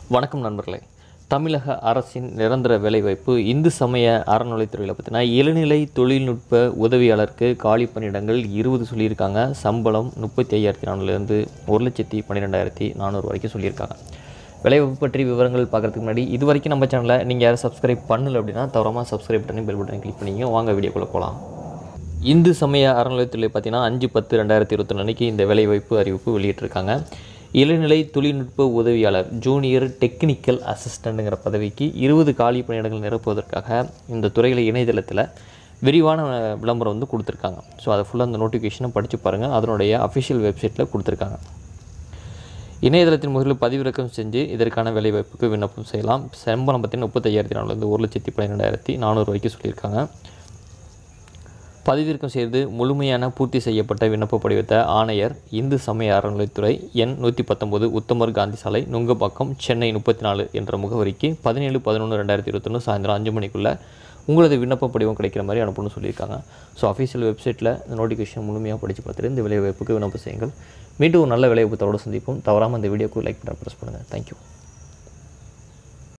வணக்கம் நண்பர்களே தமிழக அரசின் நிரந்தர வேலைவாய்ப்பு இந்து சமய அறநிலைத்துறையில் பார்த்தீங்கன்னா இளநிலை தொழில்நுட்ப உதவியாளருக்கு காலி பணியிடங்கள் இருபது சொல்லியிருக்காங்க சம்பளம் முப்பத்தி ஐயாயிரத்தி நானூறுலேருந்து ஒரு லட்சத்தி பன்னிரெண்டாயிரத்தி நானூறு வரைக்கும் சொல்லியிருக்காங்க வேலைவாய்ப்பு பற்றி விவரங்கள் பார்க்குறதுக்கு முன்னாடி இது வரைக்கும் நம்ம சேனலை நீங்கள் யாரும் சப்ஸ்கிரைப் பண்ணல அப்படின்னா தவறாமல் சப்ஸ்கிரைப் பண்ணி பெல் பட்டனை கிளிக் பண்ணிங்க வாங்க வீடியோக்குள்ளே போகலாம் இந்து சமய அறநிலையத்துறை பார்த்தீங்கன்னா அஞ்சு பத்து ரெண்டாயிரத்தி இருபத்தொன்று அன்றைக்கி இந்த வேலைவாய்ப்பு அறிவிப்பு வெளியிட்டிருக்காங்க இளநிலை தொழில்நுட்ப உதவியாளர் ஜூனியர் டெக்னிக்கல் அசிஸ்டண்ட்டுங்கிற பதவிக்கு இருபது காலி பணியிடங்கள் நிரப்புவதற்காக இந்த துறையில் இணையதளத்தில் விரிவான விளம்பரம் வந்து கொடுத்துருக்காங்க ஸோ அதை ஃபுல்லாக அந்த நோட்டிஃபிகேஷனை படித்து பாருங்கள் அதனுடைய அஃபிஷியல் வெப்சைட்டில் கொடுத்துருக்காங்க இணையதளத்தின் முறையில் பதிவிறக்கம் செஞ்சு இதற்கான வேலைவாய்ப்புக்கு விண்ணப்பம் செய்யலாம் சம்பளம் பார்த்தீங்கன்னா முப்பத்தையாயிரத்தி நானூறுலேருந்து ஒரு லட்சத்தி பன்னிரெண்டாயிரத்தி நானூறு வரைக்கும் சொல்லியிருக்காங்க பதிவிறக்கம் செய்து முழுமையான பூர்த்தி செய்யப்பட்ட விண்ணப்ப படிவத்தை ஆணையர் இந்து சமய அறநிலைத்துறை எண் நூற்றி பத்தொம்போது உத்தமர் காந்தி சாலை நுங்கம்பாக்கம் சென்னை முப்பத்தி நாலு என்ற முகவரிக்கு பதினேழு பதினொன்று ரெண்டாயிரத்தி இருபத்தொன்று சாயந்தரம் அஞ்சு மணிக்குள்ளே உங்களது விண்ணப்ப படிவம் கிடைக்கிற மாதிரி அனுப்பணும்னு சொல்லியிருக்காங்க ஸோ அஃபீஷியல் வெப்சைட்டில் இந்த நோட்டிஃபிகேஷன் முழுமையாக படித்து பார்த்துட்டு இந்த வேலைவாய்ப்புக்கு விண்ணப்பம் செய்யுங்கள் மீண்டும் ஒரு நல்ல வேலைவாய்ப்பத்தோடு சந்திப்போம் தவறாமல் இந்த வீடியோக்கு லைக் பண்ண ப்ரெஸ் பண்ணுங்கள் தேங்க்யூ